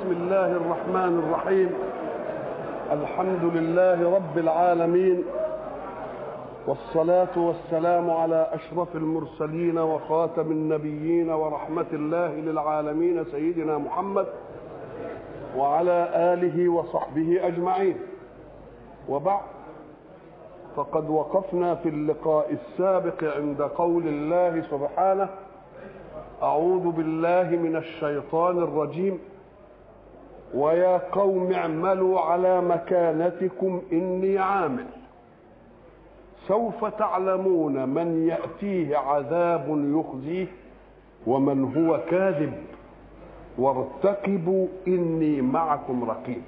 بسم الله الرحمن الرحيم الحمد لله رب العالمين والصلاة والسلام على أشرف المرسلين وخاتم النبيين ورحمة الله للعالمين سيدنا محمد وعلى آله وصحبه أجمعين وبعد فقد وقفنا في اللقاء السابق عند قول الله سبحانه أعوذ بالله من الشيطان الرجيم ويا قوم اعملوا على مكانتكم إني عامل سوف تعلمون من يأتيه عذاب يخزيه ومن هو كاذب وارتقبوا إني معكم رقيب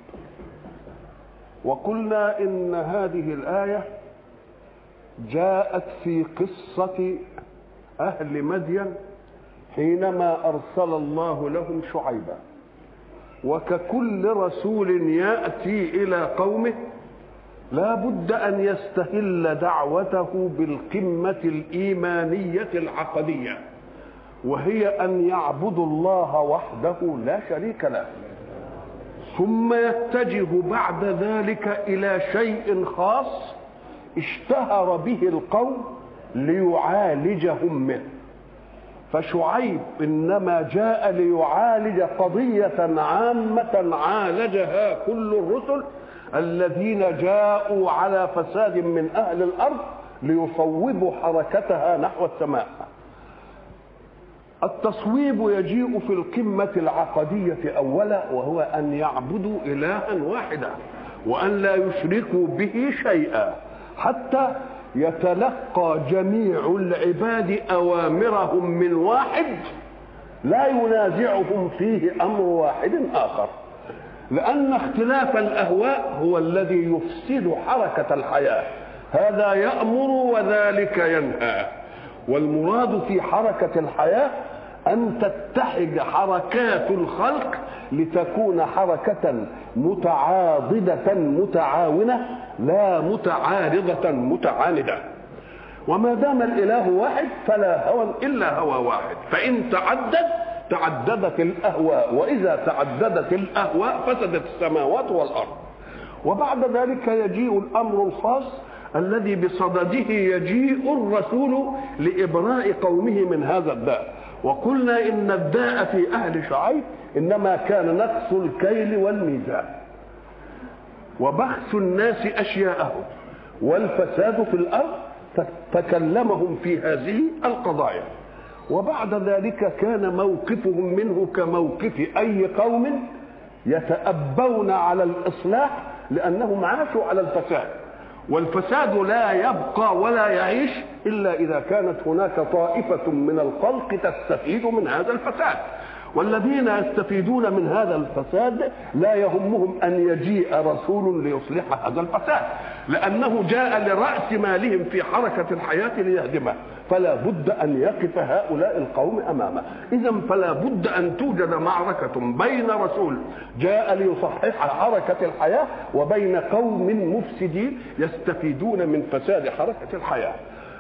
وقلنا إن هذه الآية جاءت في قصة أهل مدين حينما أرسل الله لهم شعيبا وككل رسول يأتي إلى قومه لا بد أن يستهل دعوته بالقمة الإيمانية العقدية وهي أن يعبدوا الله وحده لا شريك له ثم يتجه بعد ذلك إلى شيء خاص اشتهر به القوم ليعالجهم منه فشعيب انما جاء ليعالج قضيه عامه عالجها كل الرسل الذين جاءوا على فساد من اهل الارض ليصوبوا حركتها نحو السماء التصويب يجيء في القمه العقديه اولا وهو ان يعبدوا الها واحدا وان لا يشركوا به شيئا حتى يتلقى جميع العباد اوامرهم من واحد لا ينازعهم فيه امر واحد اخر لان اختلاف الاهواء هو الذي يفسد حركه الحياه هذا يامر وذلك ينهى والمراد في حركه الحياه ان تتحد حركات الخلق لتكون حركه متعاضده متعاونه لا متعارضه متعانده وما دام الاله واحد فلا هوى الا هوى واحد فان تعدد تعددت الاهواء واذا تعددت الاهواء فسدت السماوات والارض وبعد ذلك يجيء الامر الخاص الذي بصدده يجيء الرسول لابراء قومه من هذا الداء وقلنا ان الداء في اهل شعيب انما كان نقص الكيل والميزان وبخس الناس اشياءهم والفساد في الارض تكلمهم في هذه القضايا وبعد ذلك كان موقفهم منه كموقف اي قوم يتأبون على الاصلاح لانهم عاشوا على الفساد والفساد لا يبقى ولا يعيش الا اذا كانت هناك طائفه من الخلق تستفيد من هذا الفساد والذين يستفيدون من هذا الفساد لا يهمهم ان يجيء رسول ليصلح هذا الفساد لانه جاء لراس مالهم في حركه الحياه ليهدمه فلا بد ان يقف هؤلاء القوم امامه اذا فلا بد ان توجد معركه بين رسول جاء ليصحح حركه الحياه وبين قوم مفسدين يستفيدون من فساد حركه الحياه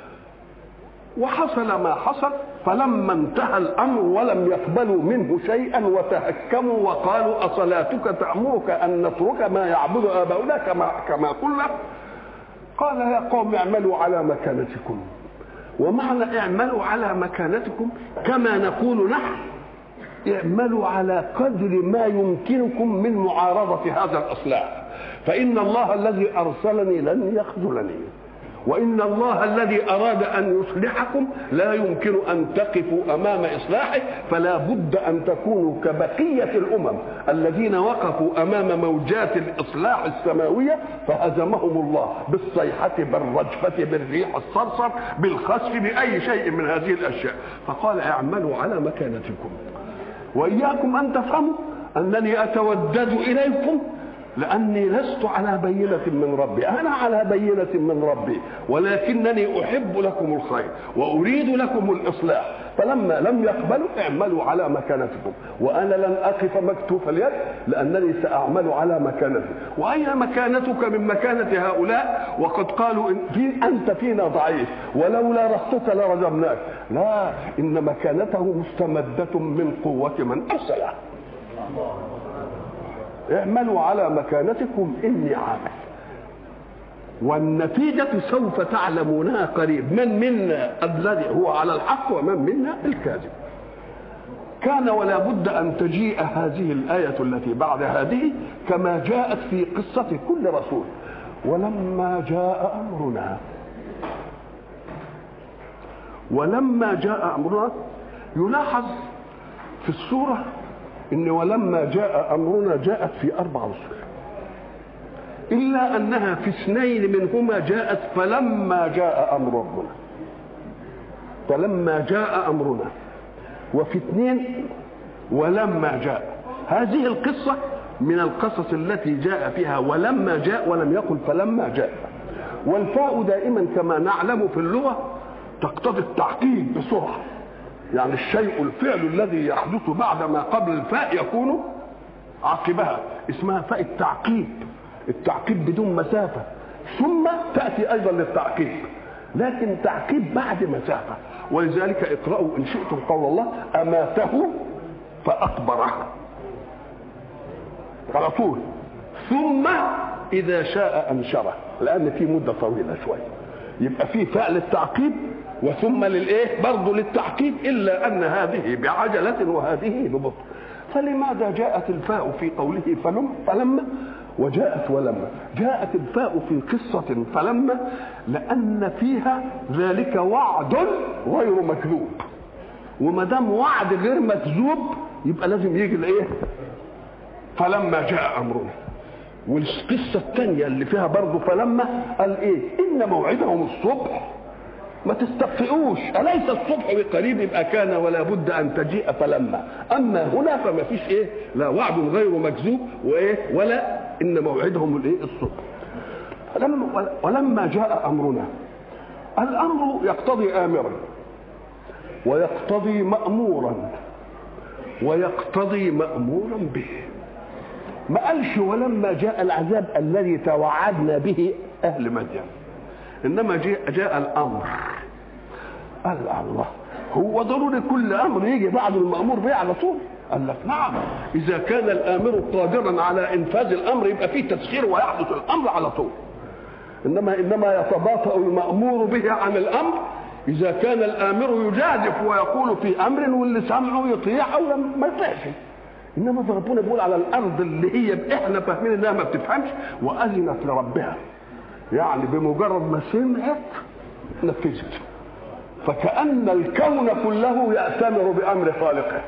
وحصل ما حصل فلما انتهى الامر ولم يقبلوا منه شيئا وتهكموا وقالوا اصلاتك تامرك ان نترك ما يعبد اباؤنا كما كما قلنا قال يا قوم اعملوا على مكانتكم ومعنى اعملوا على مكانتكم كما نقول نحن اعملوا على قدر ما يمكنكم من معارضه هذا الاصلاح فان الله الذي ارسلني لن يخذلني وان الله الذي اراد ان يصلحكم لا يمكن ان تقفوا امام اصلاحه فلا بد ان تكونوا كبقيه الامم الذين وقفوا امام موجات الاصلاح السماويه فهزمهم الله بالصيحه بالرجفه بالريح الصرصر بالخسف باي شيء من هذه الاشياء فقال اعملوا على مكانتكم واياكم ان تفهموا انني اتودد اليكم لاني لست على بينه من ربي انا على بينه من ربي ولكنني احب لكم الخير واريد لكم الاصلاح فلما لم يقبلوا اعملوا على مكانتكم وانا لن اقف مكتوف اليد لانني ساعمل على مكانتي واين مكانتك من مكانه هؤلاء وقد قالوا إن في انت فينا ضعيف ولولا رصتك لرجمناك لا ان مكانته مستمده من قوه من ارسله اعملوا على مكانتكم اني عامل والنتيجة سوف تعلمونها قريب من منا الذي هو على الحق ومن منا الكاذب كان ولا بد أن تجيء هذه الآية التي بعد هذه كما جاءت في قصة كل رسول ولما جاء أمرنا ولما جاء أمرنا يلاحظ في السورة إن ولما جاء أمرنا جاءت في أربع رسل إلا أنها في اثنين منهما جاءت فلما جاء أمر ربنا فلما جاء أمرنا وفي اثنين ولما جاء هذه القصة من القصص التي جاء فيها ولما جاء ولم يقل فلما جاء والفاء دائما كما نعلم في اللغة تقتضي التعقيد بسرعة يعني الشيء الفعل الذي يحدث بعد ما قبل الفاء يكون عقبها اسمها فاء التعقيب التعقيب بدون مسافة ثم تأتي أيضا للتعقيب لكن تعقيب بعد مسافة ولذلك اقرأوا إن شئتم قول الله أماته فأقبره على طول ثم إذا شاء أنشره لأن في مدة طويلة شوية يبقى في فعل التعقيب وثم للايه برضه للتعقيب الا ان هذه بعجله وهذه ببطء فلماذا جاءت الفاء في قوله فلم فلما وجاءت ولما جاءت الفاء في قصة فلما لأن فيها ذلك وعد غير مكذوب وما دام وعد غير مكذوب يبقى لازم يجي الايه فلما جاء امرنا والقصة الثانية اللي فيها برضه فلما قال ايه ان موعدهم الصبح ما تستخفئوش أليس الصبح بقريب يبقى كان ولا بد أن تجيء فلما أما هنا فما فيش إيه لا وعد غير مكذوب وإيه ولا إن موعدهم الإيه الصبح فلما ولما جاء أمرنا الأمر يقتضي آمرا ويقتضي مأمورا ويقتضي مأمورا به ما قالش ولما جاء العذاب الذي توعدنا به أهل مدين انما جاء, جاء الامر قال الله هو ضروري كل امر يجي بعد المامور به على طول قال لك نعم اذا كان الامر قادرا على انفاذ الامر يبقى فيه تسخير ويحدث الامر على طول انما انما يتباطا المامور به عن الامر اذا كان الامر يجازف ويقول في امر واللي سمعه يطيع او ما يطيعش انما ربنا بيقول على الارض اللي هي احنا فاهمين انها ما بتفهمش واذنت لربها يعني بمجرد ما سمعت نفذت فكأن الكون كله يأتمر بأمر خالقه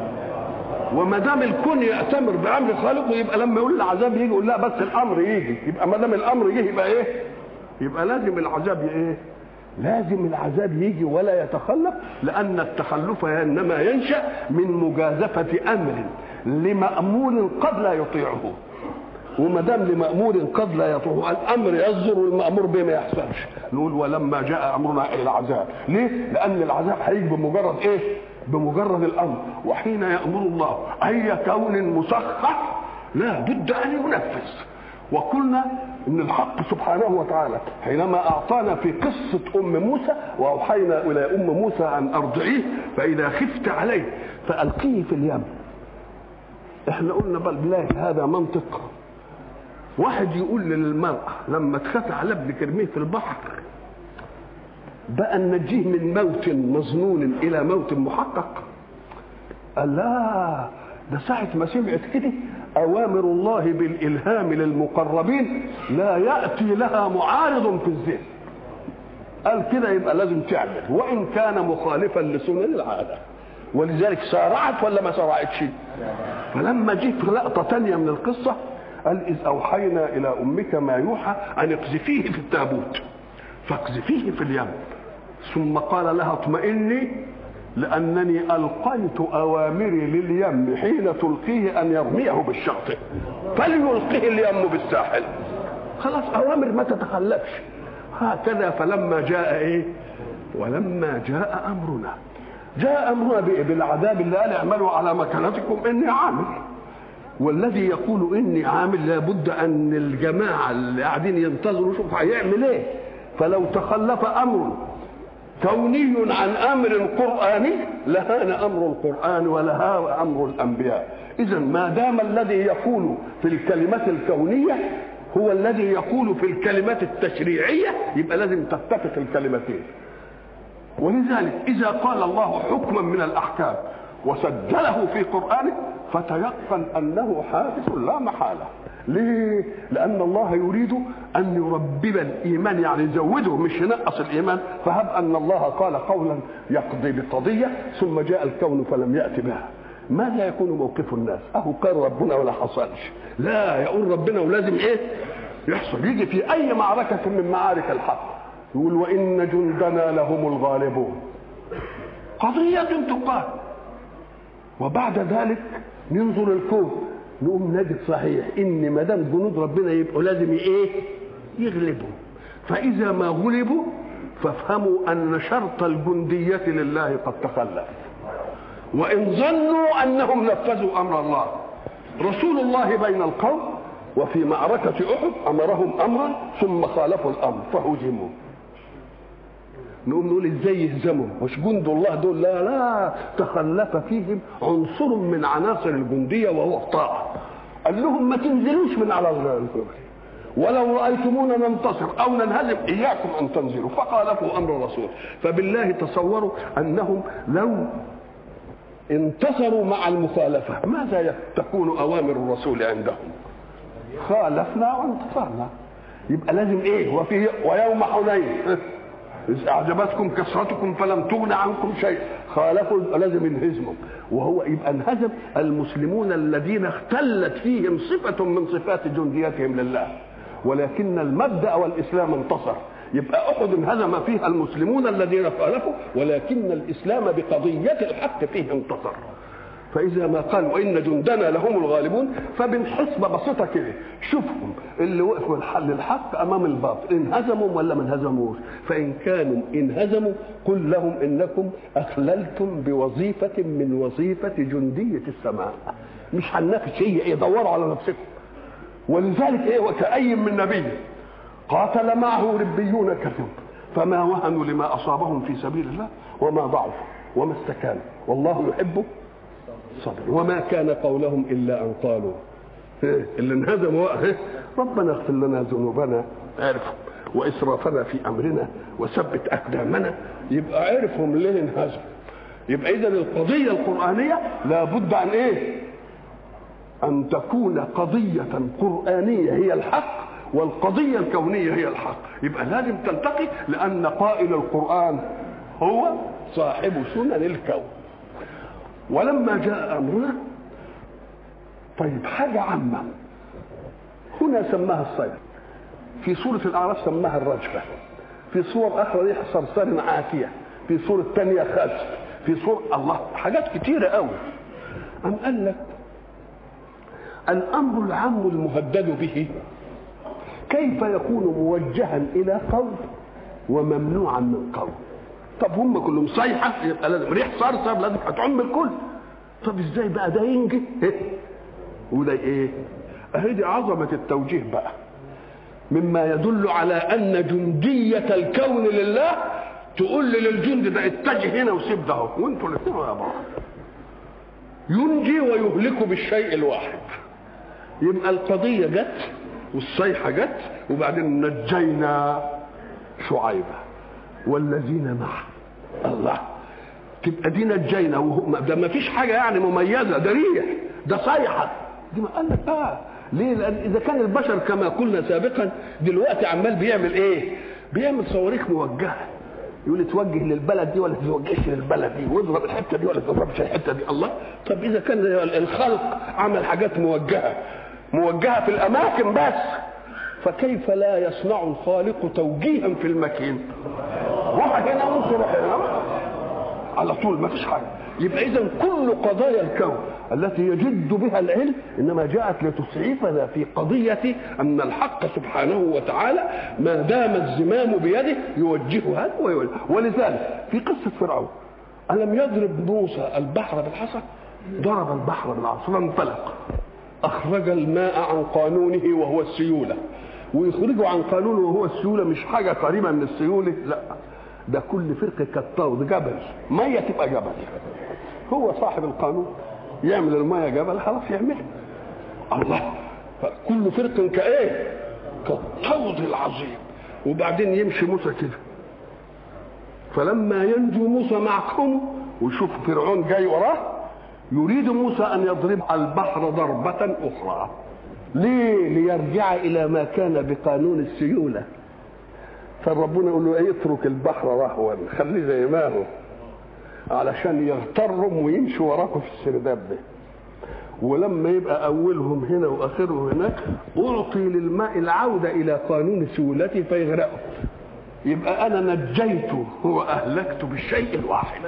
وما دام الكون يأتمر بأمر خالقه يبقى لما يقول العذاب يجي يقول لا بس الأمر يجي يبقى ما دام الأمر يجي يبقى إيه؟ يبقى لازم العذاب إيه؟ لازم العذاب يجي ولا يتخلف لأن التخلف إنما ينشأ من مجازفة أمر لمأمور قد لا يطيعه وما دام لمامور قد لا يطيعه الامر يصدر والمامور به ما يحصلش نقول ولما جاء امرنا الى العذاب ليه لان العذاب هيجي بمجرد ايه بمجرد الامر وحين يامر الله اي كون مسخر لا بد ان ينفذ وقلنا ان الحق سبحانه وتعالى حينما اعطانا في قصه ام موسى واوحينا الى ام موسى ان ارضعيه فاذا خفت عليه فالقيه في اليم احنا قلنا بل بالله هذا منطق واحد يقول للمرأة لما تخاف على ابنك ارميه في البحر بقى ننجيه من موت مظنون إلى موت محقق قال لا ده ساعة ما سمعت كده أوامر الله بالإلهام للمقربين لا يأتي لها معارض في الذهن قال كده يبقى لازم تعمل وإن كان مخالفا لسنن العادة ولذلك سارعت ولا ما سارعتش فلما جيت لقطة تانية من القصة قال إذ أوحينا إلى أمك ما يوحى أن اقذفيه في التابوت فاقذفيه في اليم ثم قال لها اطمئني لأنني ألقيت أوامري لليم حين تلقيه أن يرميه بالشاطئ فليلقيه اليم بالساحل خلاص أوامر ما تتخلفش هكذا فلما جاء إيه ولما جاء أمرنا جاء أمرنا بالعذاب اللي قال اعملوا على مكانتكم إني عامل والذي يقول اني عامل لابد ان الجماعه اللي قاعدين ينتظروا شوف هيعمل ايه فلو تخلف امر كوني عن امر قراني لهان امر القران ولهان امر الانبياء اذا ما دام الذي يقول في الكلمات الكونيه هو الذي يقول في الكلمات التشريعيه يبقى لازم تتفق الكلمتين ولذلك اذا قال الله حكما من الاحكام وسجله في قرانه فتيقن انه حادث لا محاله ليه؟ لأن الله يريد أن يربب الإيمان يعني يزوده مش ينقص الإيمان فهب أن الله قال قولا يقضي بقضية ثم جاء الكون فلم يأت بها ماذا يكون موقف الناس؟ أهو قال ربنا ولا حصلش لا يقول ربنا ولازم إيه؟ يحصل يجي في أي معركة من معارك الحق يقول وإن جندنا لهم الغالبون قضية تقال وبعد ذلك ننظر الكون نقوم نجد صحيح ان ما دام جنود ربنا يبقوا لازم ايه؟ يغلبوا فاذا ما غلبوا فافهموا ان شرط الجنديه لله قد تخلف وان ظنوا انهم نفذوا امر الله رسول الله بين القوم وفي معركة أحد أمرهم أمرا ثم خالفوا الأمر فهزموا نقوم نقول ازاي يهزموا مش جند الله دول لا لا تخلف فيهم عنصر من عناصر الجنديه وهو الطاعه قال لهم ما تنزلوش من على الجبل ولو رايتمونا ننتصر او ننهزم اياكم ان تنزلوا فخالفوا امر الرسول فبالله تصوروا انهم لو انتصروا مع المخالفه ماذا تكون اوامر الرسول عندهم خالفنا وانتصرنا يبقى لازم ايه وفي ويوم حنين إذ أعجبتكم كثرتكم فلم تغن عنكم شيء خالفوا لازم ينهزموا وهو يبقى انهزم المسلمون الذين اختلت فيهم صفة من صفات جنديتهم لله ولكن المبدأ والإسلام انتصر يبقى أحد انهزم فيها المسلمون الذين خالفوا ولكن الإسلام بقضية الحق فيه انتصر فإذا ما قال وإن جندنا لهم الغالبون فبالحسبة بسيطة كده شوفهم اللي وقفوا الحل الحق أمام الباطل انهزموا ولا ما انهزموش فإن كانوا انهزموا قل لهم إنكم أخللتم بوظيفة من وظيفة جندية السماء مش هننافس هي إيه دوروا على نفسكم ولذلك إيه وكأي من نبي قاتل معه ربيون كثير فما وهنوا لما أصابهم في سبيل الله وما ضعفوا وما استكانوا والله يحب صبر وما كان قولهم الا ان قالوا اللي انهزموا ربنا اغفر لنا ذنوبنا عرفوا واسرافنا في امرنا وثبت اقدامنا يبقى عرفهم ليه انهزموا يبقى اذا القضيه القرانيه لابد عن ايه ان تكون قضيه قرانيه هي الحق والقضيه الكونيه هي الحق يبقى لازم تلتقي لان قائل القران هو صاحب سنن الكون ولما جاء امرنا طيب حاجه عامه هنا سماها الصيد في سورة الأعراف سماها الرجفة في صور أخرى ريح صرصار عاتية في سورة تانية خسف في سورة الله حاجات كتيرة قوي أم قال لك الأمر العام المهدد به كيف يكون موجها إلى قوم وممنوعا من قوم طب هم كلهم صيحه يبقى لازم ريح صرصر لازم هتعم الكل طب ازاي بقى ده ينجي وده ايه اهي دي عظمه التوجيه بقى مما يدل على ان جنديه الكون لله تقول للجند ده اتجه هنا وسيب ده وانتوا الاثنين يا بعض ينجي ويهلك بالشيء الواحد يبقى القضيه جت والصيحه جت وبعدين نجينا شعيبه والذين معه الله تبقى دي نجينا وهو ده ما فيش حاجه يعني مميزه ده ريح ده صيحه دي ما قال لك اه ليه؟ لان اذا كان البشر كما قلنا سابقا دلوقتي عمال بيعمل ايه؟ بيعمل صواريخ موجهه يقول توجه للبلد دي ولا توجهش للبلد دي واضرب الحته دي ولا تضربش الحته دي الله طب اذا كان الخلق عمل حاجات موجهه موجهه في الاماكن بس فكيف لا يصنع الخالق توجيها في المكين روح هنا وانت روح هنا على طول ما فيش حاجه يبقى اذا كل قضايا الكون التي يجد بها العلم انما جاءت لتسعفنا في قضيه ان الحق سبحانه وتعالى ما دام الزمام بيده يوجهها ويوجه ولذلك في قصه فرعون الم يضرب موسى البحر بالحصى ضرب البحر بالعصا فانفلق اخرج الماء عن قانونه وهو السيوله ويخرجه عن قانونه وهو السيوله مش حاجه قريبه من السيوله لا ده كل فرقه كالطود جبل ميه تبقى جبل هو صاحب القانون يعمل الميه جبل خلاص يعملها الله كل فرق كايه كالطود العظيم وبعدين يمشي موسى كده فلما ينجو موسى مع قومه ويشوف فرعون جاي وراه يريد موسى ان يضرب البحر ضربه اخرى ليه ليرجع الى ما كان بقانون السيوله فربنا يقول له ايه اترك البحر رهوا خليه زي ما هو علشان يغترهم ويمشوا وراكم في السرداب ده ولما يبقى اولهم هنا واخرهم هناك اعطي للماء العوده الى قانون سيولته فيغرقه يبقى انا نجيته واهلكت بالشيء الواحد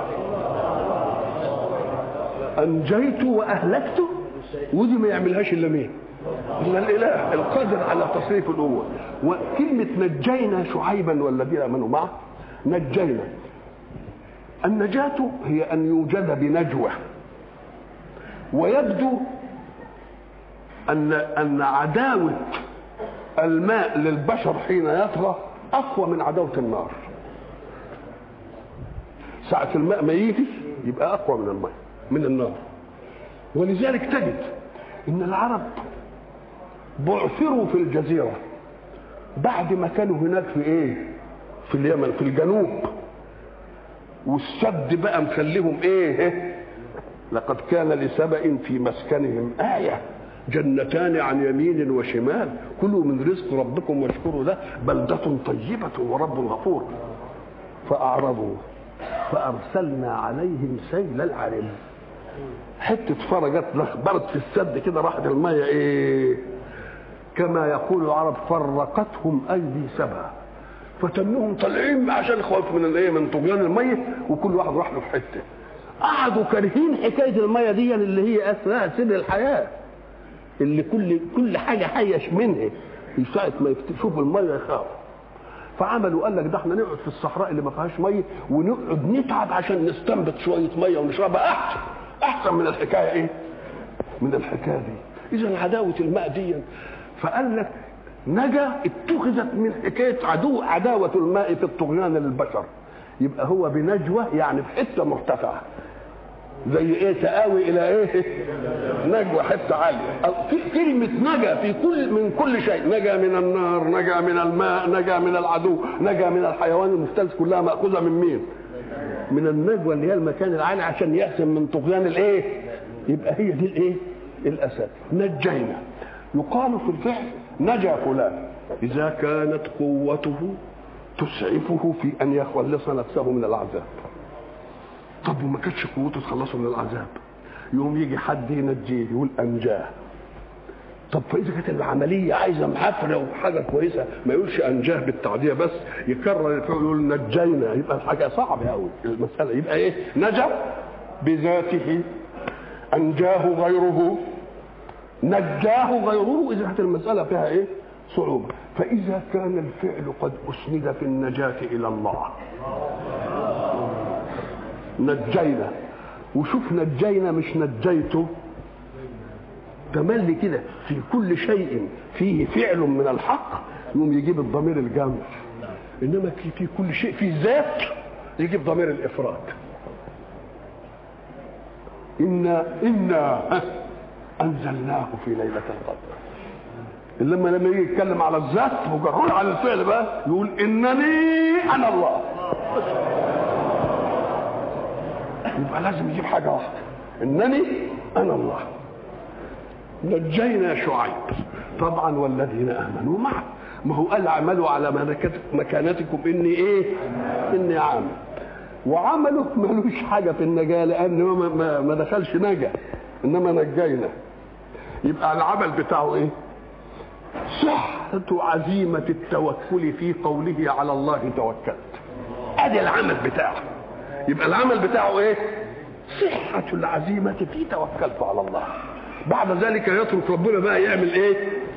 انجيته واهلكته ودي ما يعملهاش الا مين الا الاله القادر على تصريف الامور وكلمه نجينا شعيبا والذين امنوا معه نجينا النجاة هي أن يوجد بنجوى ويبدو أن أن عداوة الماء للبشر حين يطغى أقوى من عداوة النار ساعة الماء ما يجي يبقى أقوى من الماء من النار ولذلك تجد إن العرب بعثروا في الجزيرة بعد ما كانوا هناك في إيه؟ في اليمن في الجنوب والسد بقى مخليهم ايه لقد كان لسبأ في مسكنهم آية جنتان عن يمين وشمال كلوا من رزق ربكم واشكروا له بلدة طيبة ورب غفور فأعرضوا فأرسلنا عليهم سيل العرم حتة فرجت لخبرت في السد كده راحت المية ايه كما يقول العرب فرقتهم أيدي سبأ فتنهم طالعين عشان خوف من الايه من طغيان الميه وكل واحد راح له في حته قعدوا كارهين حكايه الميه دي اللي هي اسمها سر الحياه اللي كل كل حاجه حيش منها في ساعه ما يشوفوا الميه يخافوا فعملوا قال لك ده احنا نقعد في الصحراء اللي ما فيهاش ميه ونقعد نتعب عشان نستنبط شويه ميه ونشربها احسن احسن من الحكايه ايه؟ من الحكايه دي اذا عداوه الماء دي فقال لك نجا اتخذت من حكايه عدو عداوه الماء في الطغيان للبشر يبقى هو بنجوى يعني في حته مرتفعه زي ايه تآوي الى ايه نجوى حته عاليه في كلمه نجا في كل من كل شيء نجا من النار نجا من الماء نجا من العدو نجا من الحيوان المفترس كلها ماخوذه من مين من النجوى اللي هي المكان العالي عشان يحسن من طغيان الايه يبقى هي دي الايه الاساس نجينا يقال في الفعل نجا فلان إذا كانت قوته تسعفه في أن يخلص نفسه من العذاب طب وما كانتش قوته تخلصه من العذاب يوم يجي حد ينجيه يقول أنجاه طب فإذا كانت العملية عايزة محفرة وحاجة كويسة ما يقولش أنجاه بالتعدية بس يكرر الفعل يقول نجينا يبقى الحاجة صعبة أوي المسألة يبقى إيه نجا بذاته أنجاه غيره نجاه غيره اذا كانت المساله فيها ايه صعوبه فاذا كان الفعل قد اسند في النجاه الى الله نجينا وشوف نجينا مش نجيته تملي كده في كل شيء فيه فعل من الحق يقوم يجيب الضمير الجمع انما في كل شيء في ذات يجيب ضمير الافراد إنا إنا أنزلناه في ليلة القدر لما لما يجي يتكلم على الذات مجرد على الفعل بقى يقول إنني أنا الله يبقى لازم يجيب حاجة واحدة إنني أنا الله نجينا شعيب طبعا والذين آمنوا معه ما هو قال اعملوا على مكانتكم اني ايه اني عامل وعمله ملوش حاجه في النجاه لانه ما, ما, ما دخلش نجا انما نجينا يبقى العمل بتاعه ايه صحة عزيمة التوكل في قوله على الله توكلت ادي العمل بتاعه يبقى العمل بتاعه ايه صحة العزيمة في توكلت على الله بعد ذلك يترك ربنا بقى يعمل ايه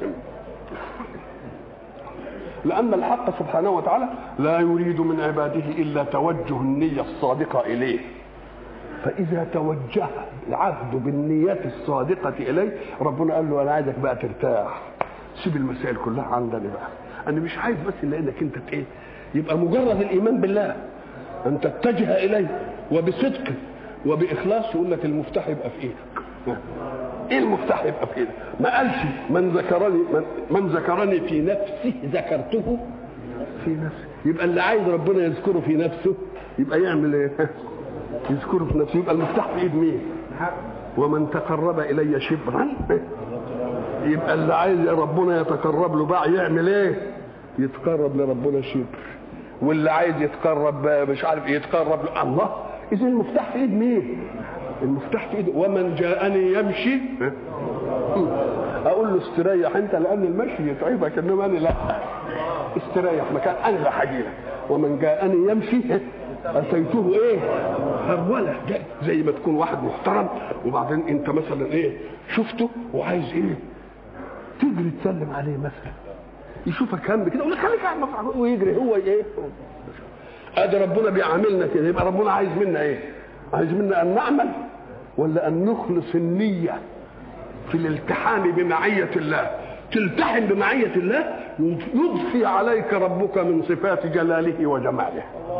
لأن الحق سبحانه وتعالى لا يريد من عباده إلا توجه النية الصادقة إليه فإذا توجه العبد بالنية الصادقة إليه ربنا قال له أنا عايزك بقى ترتاح سيب المسائل كلها عندنا بقى أنا مش عايز بس إلا إنك أنت إيه يبقى مجرد الايمان بالله ان تتجه اليه وبصدق وباخلاص يقول لك المفتاح يبقى في ايدك ايه المفتاح يبقى في ايدك ما قالش من ذكرني من, من ذكرني في نفسه ذكرته في نفسه يبقى اللي عايز ربنا يذكره في نفسه يبقى يعمل ايه يذكره في نفسه يبقى المفتاح في ايد مين ومن تقرب الي شبرا يبقى اللي عايز ربنا يتقرب له بقى يعمل ايه يتقرب لربنا شبر واللي عايز يتقرب مش عارف يتقرب له الله اذا المفتاح في ايد مين المفتاح في ايده ومن جاءني يمشي اقول له استريح انت لان المشي يتعبك انما انا لا استريح مكان انا لا هاجي لك ومن جاءني يمشي اتيته ايه هروله زي ما تكون واحد محترم وبعدين انت مثلا ايه شفته وعايز ايه تجري تسلم عليه مثلا يشوفك هم كده يقول لك خليك قاعد ويجري هو ايه ادي ربنا بيعاملنا كده يبقى ربنا عايز منا ايه عايز منا ان نعمل ولا ان نخلص النيه في الالتحام بمعيه الله تلتحم بمعيه الله يضفي عليك ربك من صفات جلاله وجماله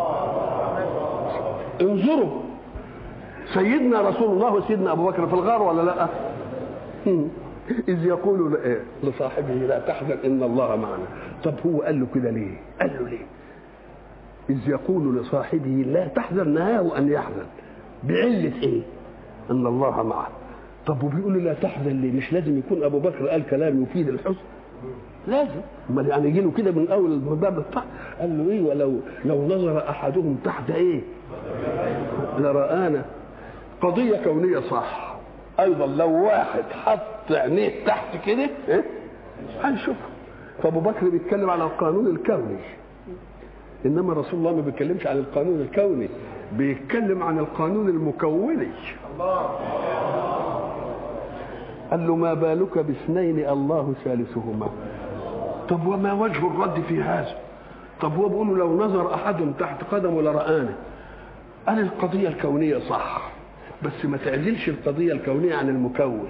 انظروا سيدنا رسول الله وسيدنا ابو بكر في الغار ولا لا اذ يقول لصاحبه لا تحزن ان الله معنا طب هو قال له كده ليه قال له ليه اذ يقول لصاحبه لا تحزن نهاه ان يحزن بعله ايه ان الله معه طب وبيقول له لا تحزن ليه مش لازم يكون ابو بكر قال كلام يفيد الحزن لازم امال يعني يجي له كده من اول الباب بتاع قال له ايه ولو لو نظر احدهم تحت ايه لرآنا قضية كونية صح أيضا لو واحد حط عينيه تحت كده إيه؟ هنشوفها فأبو بكر بيتكلم على القانون الكوني إنما رسول الله ما بيتكلمش عن القانون الكوني بيتكلم عن القانون المكوني قال له ما بالك باثنين الله ثالثهما طب وما وجه الرد في هذا طب هو بيقول له لو نظر احد تحت قدمه لرآنا قال القضية الكونية صح بس ما تعزلش القضية الكونية عن المكون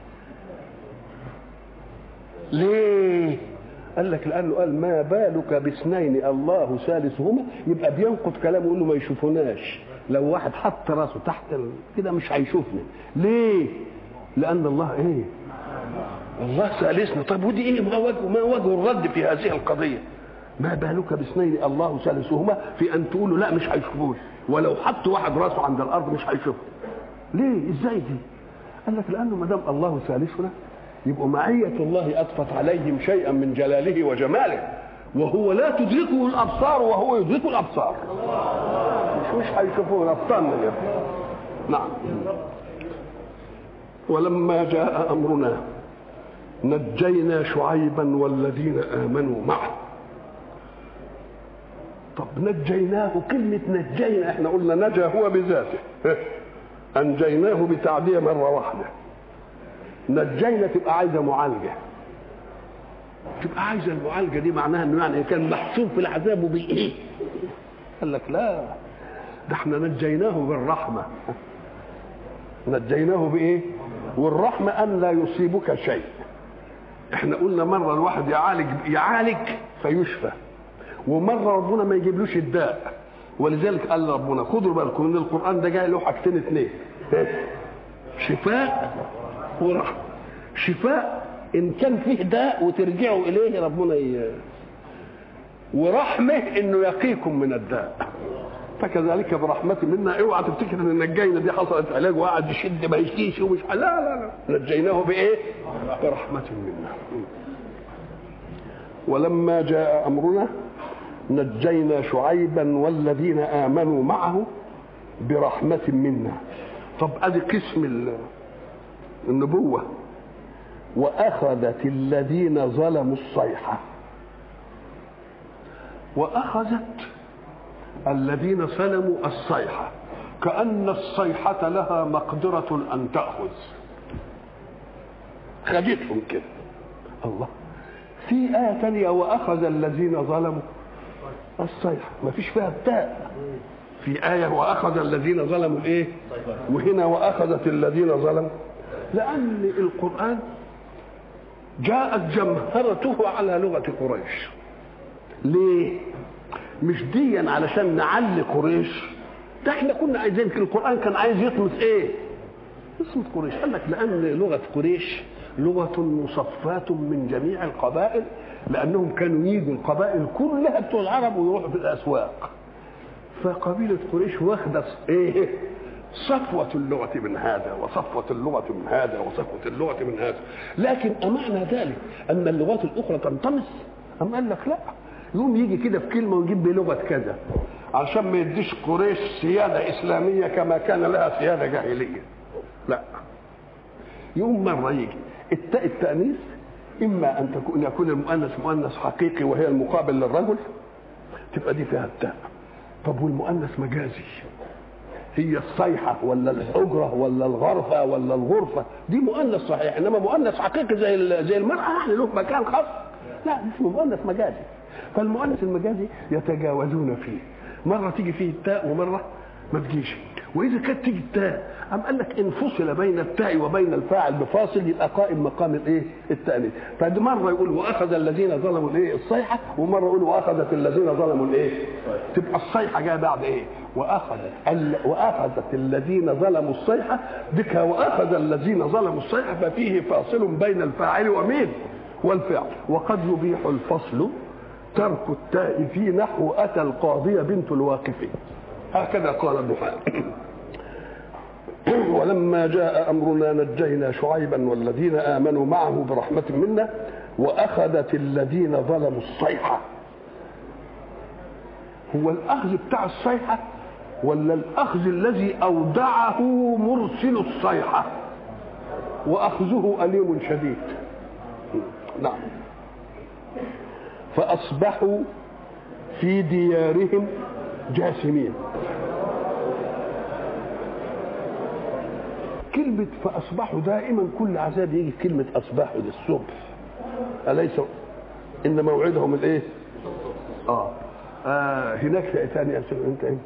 ليه قال لك لانه قال ما بالك باثنين الله ثالثهما يبقى بينقض كلامه يقول له ما يشوفوناش لو واحد حط راسه تحت كده مش هيشوفنا ليه لان الله ايه الله ثالثنا طب ودي ايه ما وجه ما وجه الرد في هذه القضيه ما بالك باثنين الله ثالثهما في ان تقولوا لا مش هيشوفوش ولو حط واحد راسه عند الارض مش هيشوفه ليه ازاي دي قال لك لانه ما دام الله ثالثنا يبقى معية الله أضفت عليهم شيئا من جلاله وجماله وهو لا تدركه الأبصار وهو يدرك الأبصار مش مش هيشوفوه الأبصار من نعم ولما جاء أمرنا نجينا شعيبا والذين آمنوا معه طب نجيناه كلمة نجينا احنا قلنا نجا هو بذاته أنجيناه بتعدية مرة واحدة نجينا تبقى عايزة معالجة تبقى عايزة المعالجة دي معناها انه يعني كان محصور في العذاب وبإيه قال لك لا ده احنا نجيناه بالرحمة نجيناه بإيه والرحمة أن لا يصيبك شيء احنا قلنا مرة الواحد يعالج يعالج فيشفى ومرة ربنا ما يجيبلوش الداء ولذلك قال ربنا خدوا بالكم ان القرآن ده جاي له حاجتين اثنين شفاء ورحمة شفاء ان كان فيه داء وترجعوا اليه ربنا ي... ورحمه انه يقيكم من الداء فكذلك برحمة منا اوعى تفتكر ان نجينا دي حصلت علاج وقعد يشد ما يشكيش ومش لا لا لا نجيناه بايه؟ برحمة منا ولما جاء امرنا نجينا شعيبا والذين امنوا معه برحمة منا طب ادي قسم النبوة وأخذت الذين ظلموا الصيحة وأخذت الذين ظلموا الصيحة كأن الصيحة لها مقدرة أن تأخذ خدتهم كده الله في آية ثانية وأخذ الذين ظلموا الصيحة ما فيش فيها التاء في آية وأخذ الذين ظلموا الإيه وهنا وأخذت الذين ظلموا لأن القرآن جاءت جمهرته على لغة قريش ليه؟ مش ديا علشان نعلي قريش ده احنا كنا عايزين القران كان عايز يطمس ايه اسم قريش قال لك لان لغه قريش لغه مصفاه من جميع القبائل لانهم كانوا يجوا القبائل كلها بتوع العرب ويروحوا في الاسواق فقبيله قريش واخده ايه صفوة اللغة من هذا وصفوة اللغة من هذا وصفوة اللغة من هذا لكن أمعنى ذلك أن اللغات الأخرى تنطمس أم قال لك لا يقوم يجي كده في كلمة ويجيب بلغة كذا عشان ما يديش قريش سيادة إسلامية كما كان لها سيادة جاهلية لا يوم مرة يجي التاء التأنيث إما أن تكون يكون المؤنث مؤنث حقيقي وهي المقابل للرجل تبقى دي فيها التاء طب والمؤنث مجازي هي الصيحة ولا الحجرة ولا الغرفة ولا الغرفة دي مؤنث صحيح إنما مؤنث حقيقي زي زي المرأة يعني له مكان خاص لا اسمه مؤنث مجازي فالمؤنث المجازي يتجاوزون فيه مرة تيجي فيه التاء ومرة ما تجيش وإذا كانت تيجي التاء أم قال لك إن فصل بين التاء وبين الفاعل بفاصل يبقى قائم مقام الإيه؟ التأنيث فدي مرة يقول وأخذ الذين ظلموا الإيه؟ الصيحة ومرة يقول وأخذت الذين ظلموا الإيه؟ تبقى الصيحة جاية بعد إيه؟ وأخذت ال... وأخذت الذين ظلموا الصيحة بك وأخذ الذين ظلموا الصيحة ففيه فاصل بين الفاعل ومين؟ والفعل وقد يبيح الفصل ترك التاء في نحو أتى القاضية بنت الواقف هكذا قال النحاة ولما جاء أمرنا نجينا شعيبا والذين آمنوا معه برحمة منا وأخذت الذين ظلموا الصيحة هو الأخذ بتاع الصيحة ولا الأخذ الذي أودعه مرسل الصيحة وأخذه أليم شديد نعم فأصبحوا في ديارهم جاثمين كلمة فأصبحوا دائما كل عذاب يجي في كلمة أصبحوا دي الصبح أليس إن موعدهم الإيه؟ آه, آه هناك شيء ثاني أنت إيه؟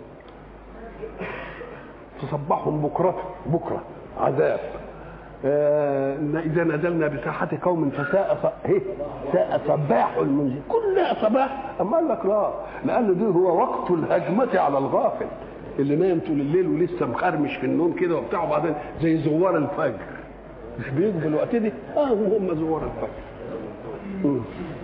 تصبحهم بكرة بكرة عذاب آه إذا نزلنا بساحة قوم فساء ف... إيه؟ ساء صباح المنزل كلها صباح أما قال لك لا لأن دي هو وقت الهجمة على الغافل اللي نايم طول الليل ولسه مخرمش في النوم كده وبتاع وبعدين زي زوار الفجر مش بيجوا في الوقت دي اه هم زوار الفجر م.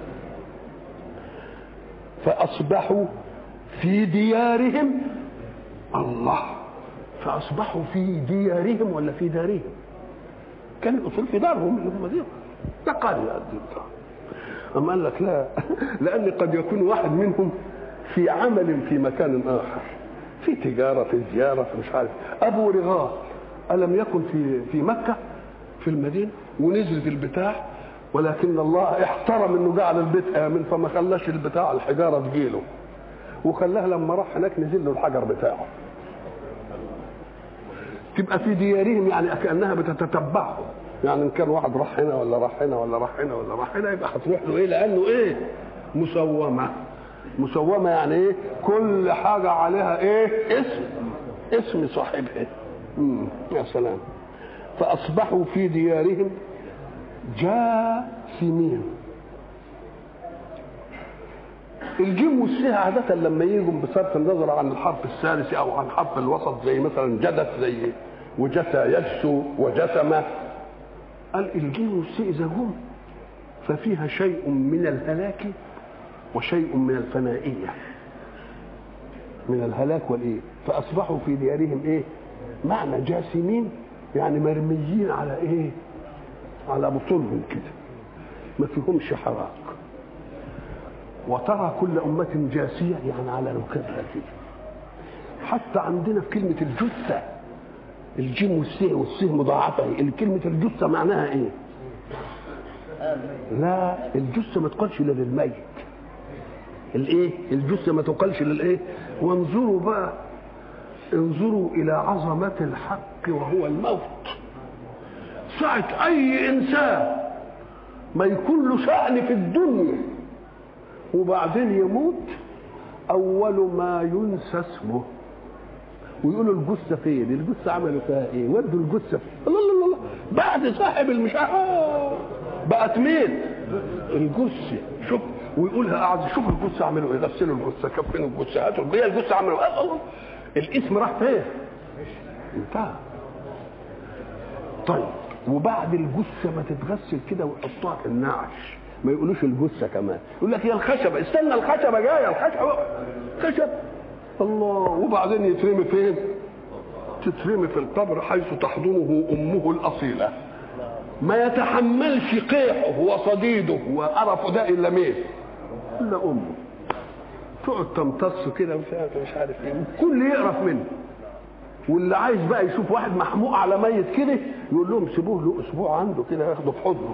فأصبحوا في ديارهم الله فأصبحوا في ديارهم ولا في دارهم كان الأصول في دارهم اللي هم دي ده قرية أما قال لك لا لأن قد يكون واحد منهم في عمل في مكان آخر في تجارة في زيارة في مش عارف أبو رغال ألم يكن في في مكة في المدينة ونزل في البتاع ولكن الله احترم انه جعل البيت امن فما خلاش البتاع الحجاره تجيله وخلاها لما راح هناك نزل له الحجر بتاعه تبقى في ديارهم يعني كانها بتتتبعه يعني ان كان واحد راح هنا ولا راح هنا ولا راح هنا ولا راح هنا يبقى هتروح له ايه لانه ايه مسومه مسومه يعني ايه كل حاجه عليها ايه اسم اسم صاحبها امم يا سلام فاصبحوا في ديارهم جاثمين الجيم والسه عادة لما يجوا بصرف النظر عن الحرف الثالث أو عن حرف الوسط زي مثلا جدت زي وجثى يجسو وجثم قال الجيم والسه إذا جم ففيها شيء من الهلاك وشيء من الفنائية من الهلاك والإيه فأصبحوا في ديارهم إيه معنى جاثمين يعني مرميين على إيه على بطونهم كده ما فيهمش حراك وترى كل أمة جاسية يعني على ركبها كده حتى عندنا في كلمة الجثة الجيم والسه والسه مضاعفة كلمة الجثة معناها ايه؟ لا الجثة ما تقالش الا للميت الايه؟ الجثة ما تقالش للايه؟ وانظروا بقى انظروا إلى عظمة الحق وهو الموت ساعة أي إنسان ما يكون له شأن في الدنيا وبعدين يموت أول ما ينسى اسمه ويقولوا الجثة فين؟ الجثة عملوا فيها إيه؟ ودوا الجثة فين؟ الله الله الله بعد صاحب المش آه بقت مين؟ الجثه شوف ويقولها قاعد شوف الجثه عملوا ايه غسلوا الجثه كفنوا الجثه هاتوا هي الجثه عملوا ايه الله الاسم راح فين؟ انتهى طيب وبعد الجثه ما تتغسل كده ويحطوها في النعش ما يقولوش الجثه كمان يقول لك هي الخشبه استنى الخشبه جايه الخشبه خشب الله وبعدين يترمي فين؟ تترمي في القبر حيث تحضنه امه الاصيله ما يتحملش قيحه وصديده وقرفه ده الا مين؟ الا امه تقعد تمتص كده مش عارف مش عارف ايه الكل يقرف منه واللي عايز بقى يشوف واحد محموق على ميت كده يقول لهم سيبوه له اسبوع عنده كده ياخده في حضنه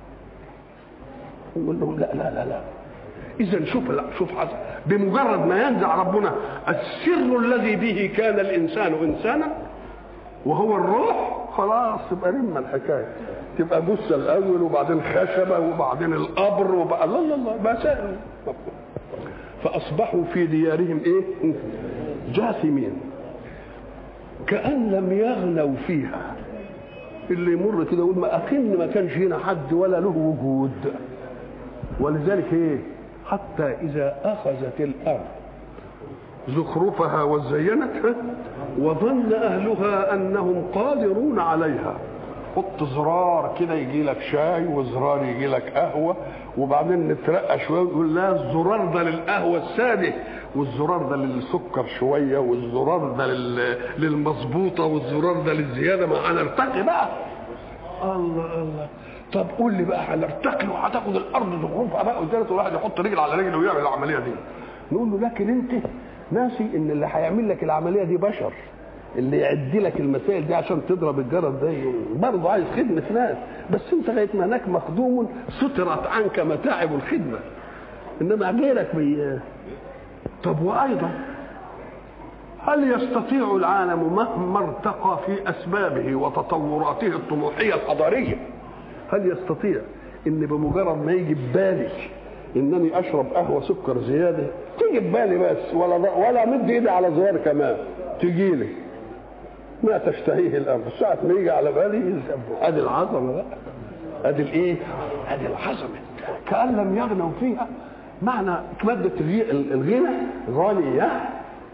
يقول لهم لا لا لا لا اذا شوف لا شوف حسن بمجرد ما ينزع ربنا السر الذي به كان الانسان انسانا وهو الروح خلاص تبقى لما الحكايه تبقى جثه الاول وبعدين خشبه وبعدين القبر وبقى لا لا لا مسائل فاصبحوا في ديارهم ايه جاثمين كأن لم يغنوا فيها اللي يمر كده يقول ما أكن ما كانش هنا حد ولا له وجود ولذلك ايه حتى إذا أخذت الأرض زخرفها وزينتها وظن أهلها أنهم قادرون عليها حط زرار كده يجي لك شاي وزرار يجي لك قهوة وبعدين نترقى شوية ويقول لا الزرار ده للقهوة السادة والزرار ده للسكر شوية والزرار ده لل- للمظبوطة والزرار ده للزيادة ما هنرتقي بقى الله الله طب قول لي بقى هنرتقي وهتاخد الارض زخرفها بقى وزيادة الواحد يحط رجل على رجل ويعمل العملية دي نقول له لكن انت ناسي ان اللي هيعمل لك العملية دي بشر اللي يعدي لك المسائل دي عشان تضرب الجرس ده برضه عايز خدمة ناس بس انت لغاية ما هناك مخدوم سترت عنك متاعب الخدمة انما غيرك بي طب وايضا هل يستطيع العالم مهما ارتقى في اسبابه وتطوراته الطموحيه الحضاريه هل يستطيع ان بمجرد ما يجي ببالي انني اشرب قهوه سكر زياده تيجي ببالي بس ولا ولا مد ايدي على زرار كمان تجي لي ما تشتهيه الانفس ساعه ما يجي على بالي ادي العظمه بقى ادي الايه ادي العظمه كان لم يغنوا فيها معنى ماده الغي- الغنى غنيه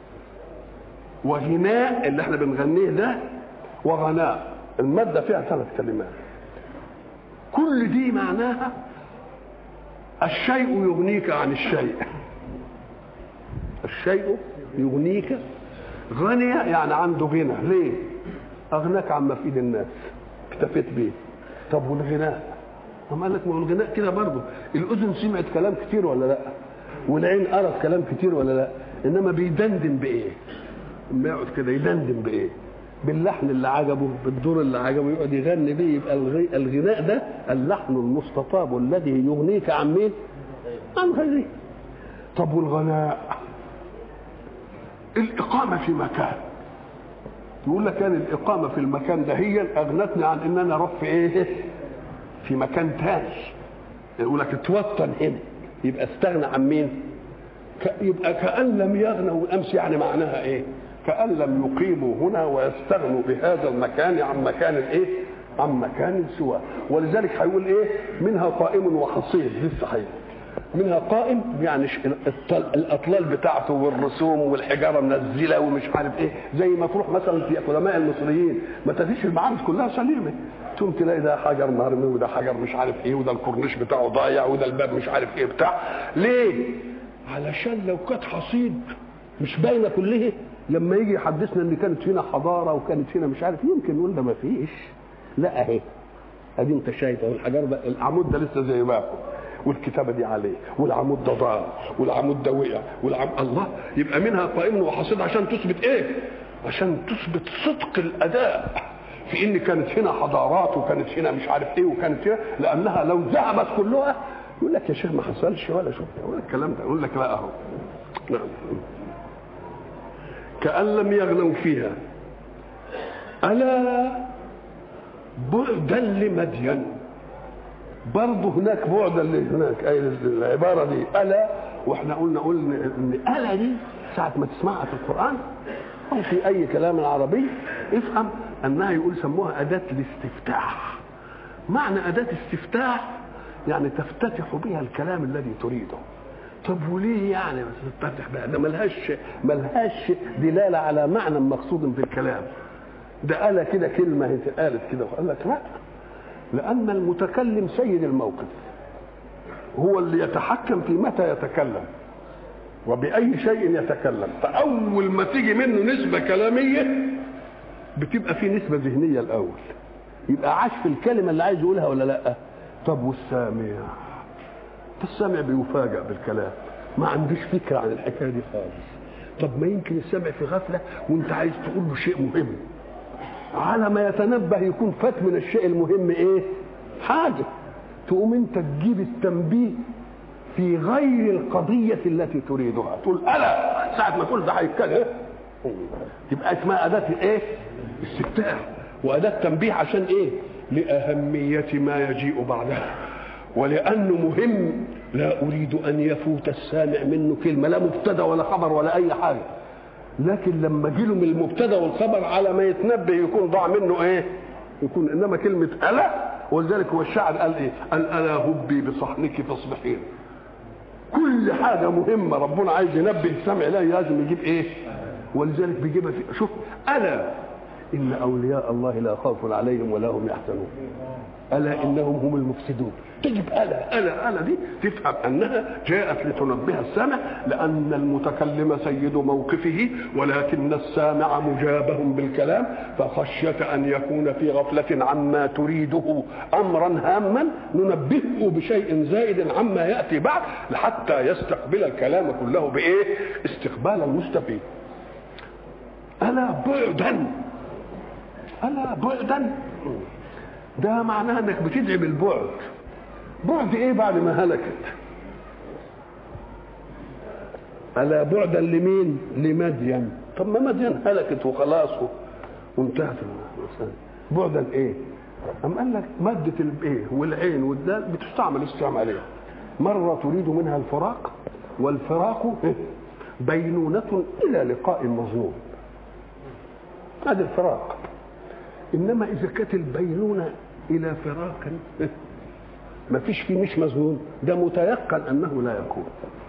وغناء اللي احنا بنغنيه ده وغناء الماده فيها ثلاث كلمات كل دي معناها الشيء يغنيك عن الشيء الشيء يغنيك غني يعني عنده غنى ليه اغناك عما في ايد الناس اكتفيت بيه طب والغناء أما قال لك ما هو الغناء كده برضه الاذن سمعت كلام كتير ولا لا والعين قرت كلام كتير ولا لا انما بيدندن بايه لما يقعد كده يدندن بايه باللحن اللي عجبه بالدور اللي عجبه يقعد يغني بيه يبقى الغي- الغناء ده اللحن المستطاب الذي يغنيك عن مين عن غيره طب والغناء الإقامة في مكان يقول لك كان الإقامة في المكان ده هي أغنتني عن إن أنا أروح في إيه؟ في مكان تاني يقول لك اتوطن هنا يبقى استغنى عن مين؟ ك- يبقى كأن لم يغنوا أمس يعني معناها إيه؟ كأن لم يقيموا هنا ويستغنوا بهذا المكان عن مكان إيه؟ عن مكان سواه ولذلك هيقول إيه؟ منها قائم وحصيد دي الصحيح منها قائم يعني ش- الطل- الاطلال بتاعته والرسوم والحجاره منزله ومش عارف ايه زي ما تروح مثلا في قدماء المصريين ما تفيش المعابد كلها سليمه تقوم تلاقي ده حجر مرمي وده حجر مش عارف ايه وده الكورنيش بتاعه ضايع وده الباب مش عارف ايه بتاع ليه؟ علشان لو كانت حصيد مش باينه كلها لما يجي يحدثنا ان كانت هنا حضاره وكانت هنا مش عارف يمكن نقول ده ما فيش لا اهي ادي انت شايف اهو الحجر ده العمود ده لسه زي ما هو والكتابه دي عليه والعمود ده ضاع والعمود ده وقع والعم الله يبقى منها قائم وحصيد عشان تثبت ايه؟ عشان تثبت صدق الاداء في ان كانت هنا حضارات وكانت هنا مش عارف ايه وكانت هنا لانها لو ذهبت كلها يقول لك يا شيخ ما حصلش ولا شفت يقول لك الكلام ده يقول لك لا اهو نعم كأن لم يغنوا فيها ألا بعدا لمدين برضه هناك بعدا اللي هناك اي العباره دي الا واحنا قلنا قلنا ان الا دي ساعه ما تسمعها في القران او في اي كلام عربي افهم انها يقول سموها اداه الاستفتاح معنى اداه استفتاح يعني تفتتح بها الكلام الذي تريده طب وليه يعني تفتتح بها ده ملهاش ملهاش دلاله على معنى مقصود في الكلام ده قال كده كلمه هي قالت كده وقال لك لا لان المتكلم سيد الموقف هو اللي يتحكم في متى يتكلم وبأي شيء يتكلم فأول ما تيجي منه نسبة كلامية بتبقى في نسبة ذهنية الأول يبقى عاش في الكلمة اللي عايز يقولها ولا لأ طب والسامع السامع بيفاجأ بالكلام ما عندوش فكرة عن الحكاية دي خالص طب ما يمكن السامع في غفلة وانت عايز تقول له شيء مهم على ما يتنبه يكون فات من الشيء المهم ايه حاجة تقوم انت تجيب التنبيه في غير القضية التي تريدها تقول ألا ساعة ما تقول ده هيتكلم تبقى اسمها أداة إيه؟ استفتاح وأداة تنبيه عشان إيه؟ لأهمية ما يجيء بعدها ولأنه مهم لا أريد أن يفوت السامع منه كلمة لا مبتدأ ولا خبر ولا أي حاجة لكن لما جيله من المبتدأ والخبر على ما يتنبه يكون ضاع منه إيه؟ يكون إنما كلمة ألا ولذلك هو الشاعر قال إيه؟ قال ألا هبي بصحنك فاصبحين كل حاجة مهمة ربنا عايز ينبه السمع لا لازم يجيب ايه ولذلك بيجيبها في شوف ألا إن أولياء الله لا خوف عليهم ولا هم يحزنون ألا إنهم هم المفسدون تجب ألا ألا ألا دي تفهم أنها جاءت لتنبه السامع لأن المتكلم سيد موقفه ولكن السامع مجابه بالكلام فخشية أن يكون في غفلة عما تريده أمرا هاما ننبهه بشيء زائد عما يأتي بعد حتى يستقبل الكلام كله بإيه استقبال المستفيد ألا بعدا ألا بعدا ده معناه انك بتدعي بالبعد بعد ايه بعد ما هلكت الا بعدا لمين لمدين طب ما مدين هلكت وخلاص وانتهت المسألة بعدا ايه أم قال لك مادة الايه والعين والدال بتستعمل استعمالية مرة تريد منها الفراق والفراق بينونة إلى لقاء مظنون هذا الفراق انما اذا كانت البينونه الى فراق ما فيش فيه مش مظنون ده متيقن انه لا يكون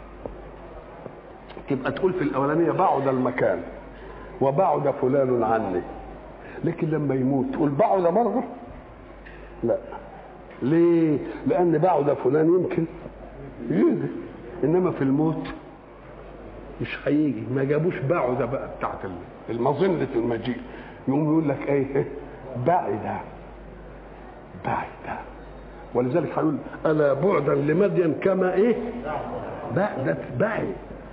تبقى تقول في الاولانيه بعد المكان وبعد فلان عني لكن لما يموت تقول بعد مره لا ليه لان بعد فلان يمكن يجي انما في الموت مش هيجي ما جابوش بعد بقى بتاعت المظنه المجيء يقوم يقول لك ايه بعد بعد ولذلك هيقول الا بعدا لمدين كما ايه بعدت بعد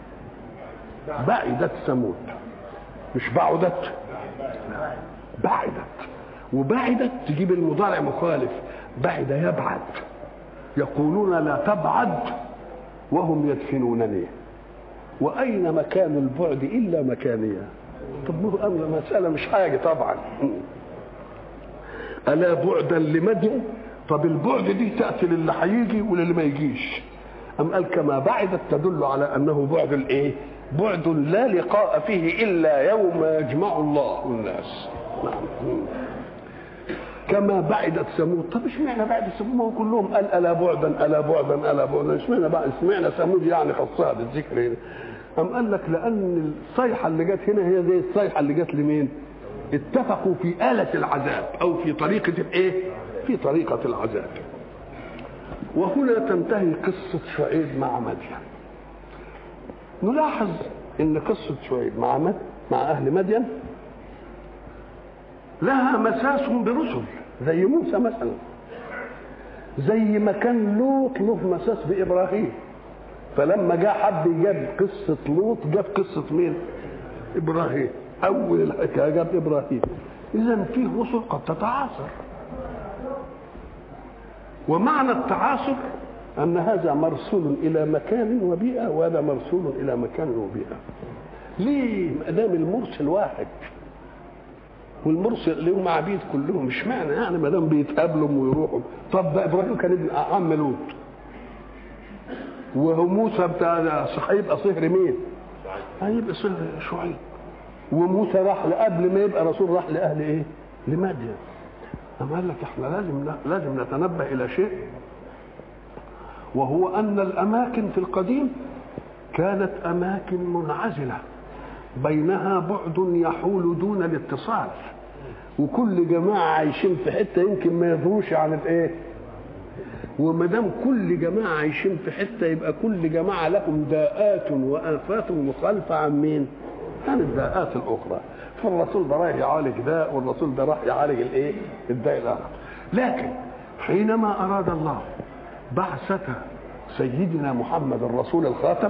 بعدت ثمود مش بعدت بعدت وبعدت تجيب المضارع مخالف بعد يبعد يقولون لا تبعد وهم يدفنونني واين مكان البعد الا مكانيه طب ما هو مساله مش حاجه طبعا الا بعدا لمدين طب البعد دي تاتي للي هيجي وللي ما يجيش ام قال كما بعدت تدل على انه بعد الايه بعد لا لقاء فيه الا يوم يجمع الله الناس نعم كما بعدت ثمود طب اشمعنى بعد ثمود ما هو كلهم قال الا بعدا الا بعدا الا بعدا اشمعنى بقى اشمعنى ثمود يعني خصها بالذكر هنا أم قال لك لأن الصيحة اللي جت هنا هي زي الصيحة اللي جت لمين؟ اتفقوا في آلة العذاب أو في طريقة الإيه؟ في طريقة العذاب. وهنا تنتهي قصة شعيب مع مدين. نلاحظ أن قصة شعيب مع مد مع أهل مدين لها مساس برسل زي موسى مثلا زي ما كان لوط له مساس بإبراهيم فلما جاء حد جاب قصة لوط جاب قصة مين؟ إبراهيم أول الحكاية جاب إبراهيم إذا في رسل قد تتعاصر ومعنى التعاصر أن هذا مرسول إلى مكان وبيئة وهذا مرسول إلى مكان وبيئة ليه ما دام المرسل واحد والمرسل لهم عبيد كلهم مش معنى يعني ما دام بيتقابلوا ويروحوا طب ده ابراهيم كان ابن عم لوط وهو موسى بتاع هيبقى صهر مين؟ هيبقى صهر شعيب وموسى راح قبل ما يبقى رسول راح لاهل ايه؟ لمدين أما قال لك احنا لازم لازم نتنبه الى شيء وهو أن الأماكن في القديم كانت أماكن منعزلة بينها بعد يحول دون الاتصال وكل جماعة عايشين في حتة يمكن ما يظهروش عن الإيه وما دام كل جماعة عايشين في حتة يبقى كل جماعة لهم داءات وآفات مخالفة عن مين؟ عن الداءات الأخرى فالرسول ده رايح يعالج داء والرسول ده راح يعالج الإيه؟ الداء الآخر لكن حينما أراد الله بعثة سيدنا محمد الرسول الخاتم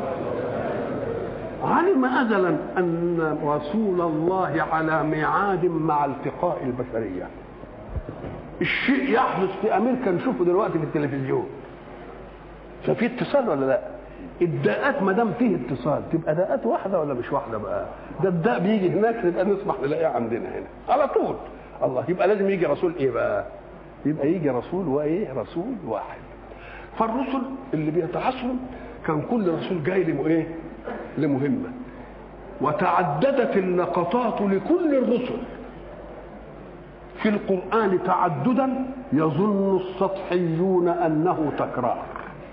علم أزلا أن رسول الله على ميعاد مع التقاء البشرية الشيء يحدث في أمريكا نشوفه دلوقتي في التلفزيون ففي اتصال ولا لا الداءات ما دام فيه اتصال تبقى داءات واحده ولا مش واحده بقى ده الداء بيجي هناك نبقى نسمح نلاقيه عندنا هنا على طول الله يبقى لازم يجي رسول ايه بقى يبقى يجي رسول وايه رسول واحد فالرسل اللي بيتعاصروا كان كل رسول جاي له ايه لمهمه وتعددت اللقطات لكل الرسل في القرآن تعددا يظن السطحيون أنه تكرار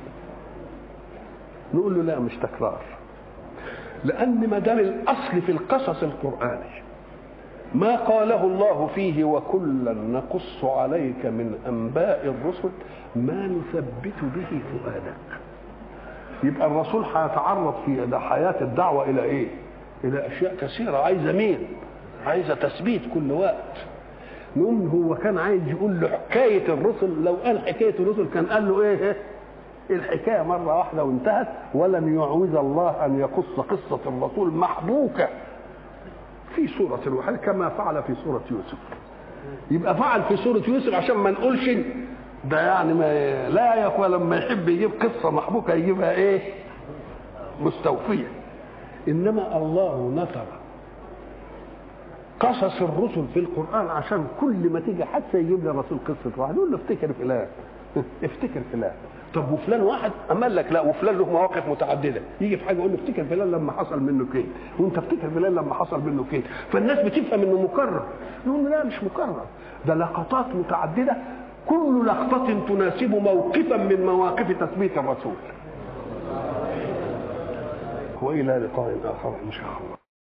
نقول له لا مش تكرار لأن ما دام الأصل في القصص القرآني ما قاله الله فيه وكلا نقص عليك من أنباء الرسل ما نثبت به فؤادك يبقى الرسول هيتعرض في حياة الدعوة إلى إيه؟ إلى أشياء كثيرة عايزة مين؟ عايزة تثبيت كل وقت نقول هو كان عايز يقول له حكاية الرسل لو قال حكاية الرسل كان قال له إيه؟ الحكاية مرة واحدة وانتهت ولم يعوز الله أن يقص قصة الرسول محبوكة في سورة واحدة كما فعل في سورة يوسف يبقى فعل في سورة يوسف عشان ما نقولش ده يعني ما لا يا اخويا لما يحب يجيب قصة محبوكة يجيبها ايه مستوفية انما الله نثر قصص الرسل في القرآن عشان كل ما تيجي حتى يجيب لي الرسول قصة واحد يقول له افتكر فلان افتكر فلان طب وفلان واحد اما قال لك لا وفلان له مواقف متعدده يجي في حاجه يقول له افتكر فلان لما حصل منه كده وانت افتكر فلان لما حصل منه كده فالناس بتفهم انه مكرر نقول له لا مش مكرر ده لقطات متعدده كل لقطة تناسب موقفا من مواقف تثبيت الرسول وإلى لقاء آخر إن شاء الله